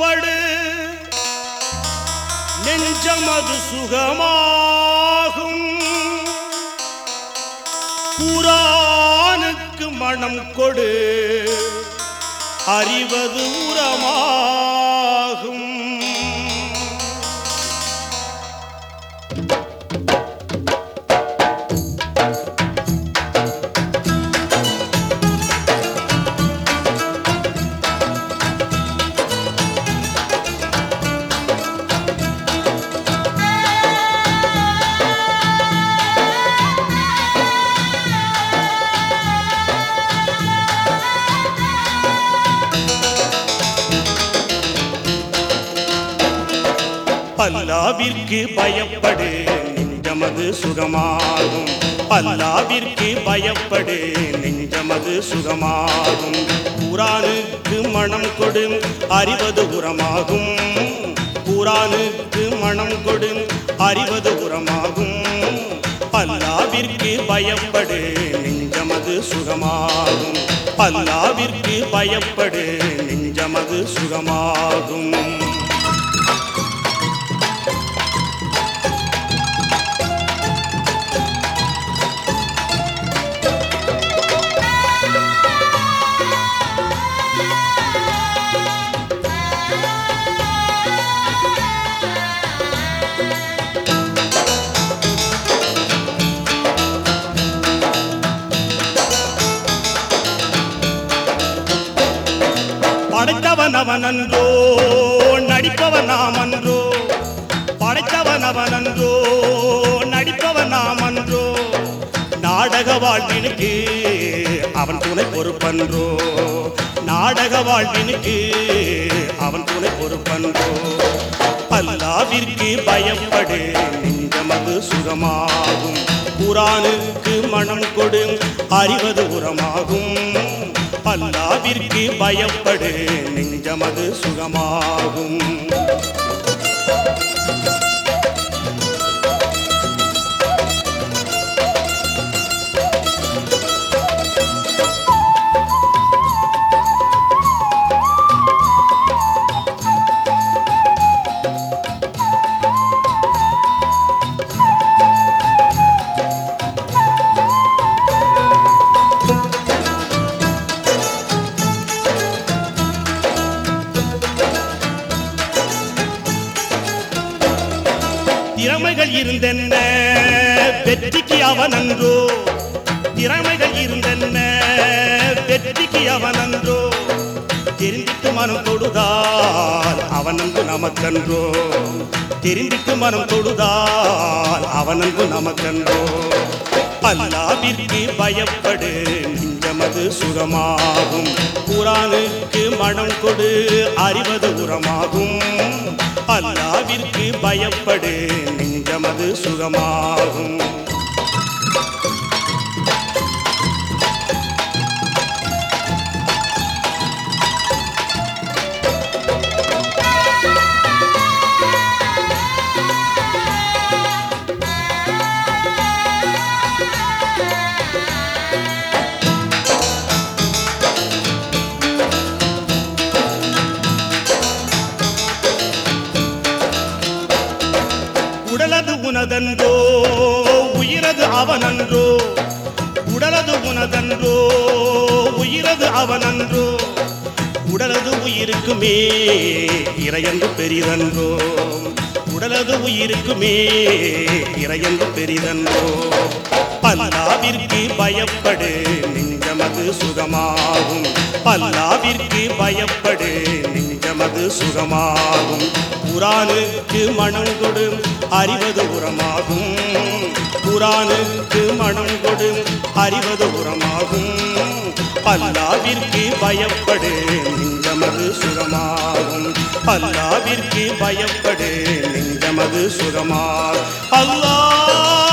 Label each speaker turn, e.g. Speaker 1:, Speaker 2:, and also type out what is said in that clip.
Speaker 1: பயப்படு நெஞ்சமது சுகமாகும் குரானுக்கு மனம் கொடு அறிவது உரமாகும் அல்லாவிற்கு பயப்படு நெஞ்சமது சுகமாகும் அல்லாவிற்கு பயப்படு நெஞ்சமது சுகமாகும் குரானுக்கு மனம் கொடு அறிவது உரமாகும் குரானுக்கு மனம் கொடு அறிவது உரமாகும் அல்லாவிற்கு பயப்படு நெஞ்சமது சுகமாகும் அல்லாவிற்கு பயப்படு நெஞ்சமது சுகமாகும் படைத்தவன் அவனன்றோ நடிப்பவன் நாமன்றோ படைத்தவன் அவனன்றோ நடிப்பவன் நாமன்றோ நாடக வாழ்வினுக்கு அவன் துணை பொறுப்பன்றோ நாடக வாழ்வினுக்கு அவன் துணை பொறுப்பன்றோ அல்லாவிற்கு பயப்படு நெஞ்சமது சுகமாகும் குரானுக்கு மனம் கொடு அறிவது உரமாகும் அல்லாவிற்கு பயப்படு நெஞ்சமது சுகமாகும் திறமைகள் இருந்தென்ன வெற்றிக்கு அவனன்றோ திறமைகள் இருந்தென்ன வெற்றிக்கு அவனன்றோ தெரிந்திட்டு மனம் தொடுதால் அவனன்று நமக்கன்றோ தெரிந்திட்டு மனம் தொடுதால் அவனன்று நமக்கன்றோ அல்லாவிற்கு பயப்படு நெஞ்சமது சுகமாகும் குரானுக்கு மனம் கொடு அறிவது உரமாகும் அல்லாவிற்கு பயப்படு நெஞ்சமது சுகமாகும் உடலது உனதன்றோ உயிரது அவனன்றோ உடலது உனதன்றோ உயிரது அவனன்றோ உடலது உயிருக்குமே இறையன்று பெரிதன்றோ உடலது உயிருக்குமே இறையன்று பெரிதன்றோ அல்லாவிற்கு பயப்படு நெஞ்சமது சுகமாகும் அல்லாவிற்கு பயப்படு நெஞ்சமது சுகமாகும் குரானுக்கு மனம் கொடு அறிவது உரமாகும் குரானுக்கு மனம் கொடு அறிவது உரமாகும் அல்லாவிற்கு பயப்படு நெஞ்சமது சுகமாகும் அல்லாவிற்கு பயப்படு நெஞ்சமது சுகமாகும் அல்லாஹ்